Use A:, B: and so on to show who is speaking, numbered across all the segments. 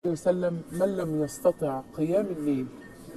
A: وسلم من لم يستطع قيام الليل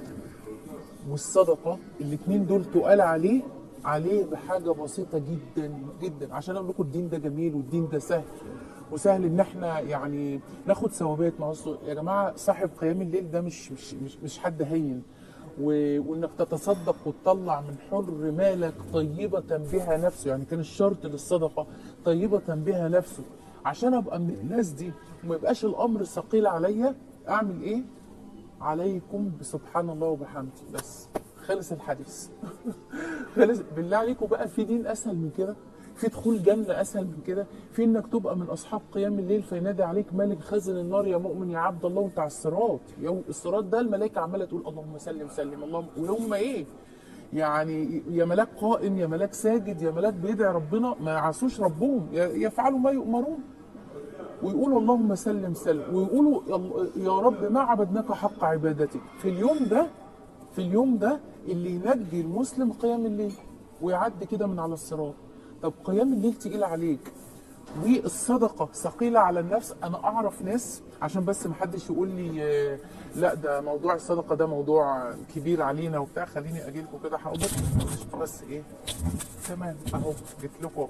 A: والصدقة الاتنين دول تقال عليه عليه بحاجة بسيطة جدا جدا عشان اقول لكم الدين ده جميل والدين ده سهل وسهل ان احنا يعني ناخد ثوابات مع أصله يا جماعة صاحب قيام الليل ده مش مش مش, مش حد هين و- وانك تتصدق وتطلع من حر مالك طيبة بها نفسه يعني كان الشرط للصدقة طيبة بها نفسه عشان ابقى من الناس دي وما يبقاش الامر ثقيل عليا اعمل ايه عليكم بسبحان الله وبحمده بس خلص الحديث خلص بالله عليكم بقى في دين اسهل من كده في دخول جنة أسهل من كده في إنك تبقى من أصحاب قيام الليل فينادي عليك ملك خزن النار يا مؤمن يا عبد الله وأنت على الصراط يوم الصراط ده الملائكة عمالة تقول اللهم سلم سلم اللهم ويوم إيه يعني يا ملاك قائم يا ملاك ساجد يا ملاك بيدعي ربنا ما يعصوش ربهم ي- يفعلوا ما يؤمرون ويقولوا اللهم سلم سلم ويقولوا يا- يا رب ما عبدناك حق عبادتك في اليوم ده في اليوم ده اللي ينجي المسلم قيام الليل ويعدي كده من على الصراط طب قيام الليل تقيل عليك والصدقة ثقيلة على النفس أنا أعرف ناس عشان بس محدش يقول لي آه، لا ده موضوع الصدقة ده موضوع كبير علينا وبتاع خليني أجي لكم كده هقول بس بس إيه تمام أهو جيت لكم أهو.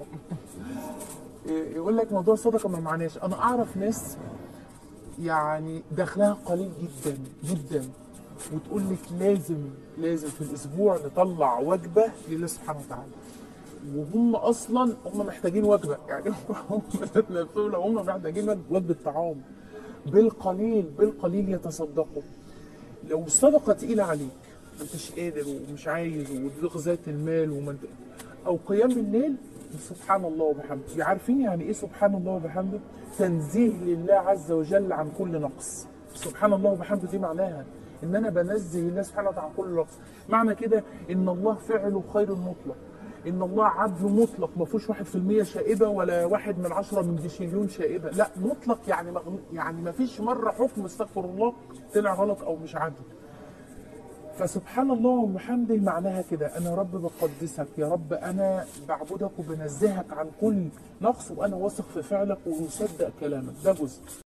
A: يقول لك موضوع الصدقة ما معناش أنا أعرف ناس يعني دخلها قليل جدا جدا وتقول لك لازم لازم في الاسبوع نطلع وجبه لله سبحانه وتعالى وهم اصلا هم محتاجين وجبه يعني هم ذات نفسهم لو هم محتاجين وجبه طعام بالقليل بالقليل يتصدقوا لو الصدقه تقيله عليك انتش قادر ومش عايز وتضيق ذات المال وما او قيام الليل سبحان الله وبحمده عارفين يعني ايه سبحان الله وبحمده تنزيه لله عز وجل عن كل نقص سبحان الله وبحمده دي معناها ان انا بنزه الله سبحانه وتعالى عن كل نقص معنى كده ان الله فعله خير مطلق ان الله عدل مطلق ما فيهوش واحد في المية شائبة ولا واحد من عشرة من ديشيليون شائبة لا مطلق يعني مغ... يعني ما فيش مرة حكم استغفر الله طلع غلط او مش عدل فسبحان الله وبحمده معناها كده انا رب بقدسك يا رب انا بعبدك وبنزهك عن كل نقص وانا واثق في فعلك ومصدق كلامك ده جزء